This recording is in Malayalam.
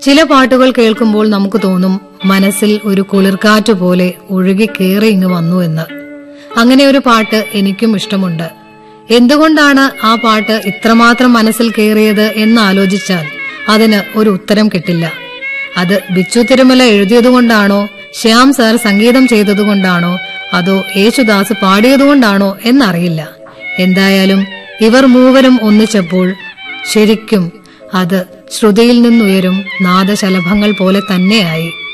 ചില പാട്ടുകൾ കേൾക്കുമ്പോൾ നമുക്ക് തോന്നും മനസ്സിൽ ഒരു കുളിർക്കാറ്റ് പോലെ ഒഴുകി കയറി ഇങ്ങ് വന്നു എന്ന് അങ്ങനെ ഒരു പാട്ട് എനിക്കും ഇഷ്ടമുണ്ട് എന്തുകൊണ്ടാണ് ആ പാട്ട് ഇത്രമാത്രം മനസ്സിൽ കയറിയത് എന്ന് ആലോചിച്ചാൽ അതിന് ഒരു ഉത്തരം കിട്ടില്ല അത് ബിച്ചു തിരുമല എഴുതിയതുകൊണ്ടാണോ ശ്യാം സാർ സംഗീതം ചെയ്തതുകൊണ്ടാണോ അതോ യേശുദാസ് പാടിയതുകൊണ്ടാണോ എന്നറിയില്ല എന്തായാലും ഇവർ മൂവരും ഒന്നിച്ചപ്പോൾ ശരിക്കും അത് ശ്രുതിയിൽ നിന്നുയരും നാദശലഭങ്ങൾ പോലെ തന്നെയായി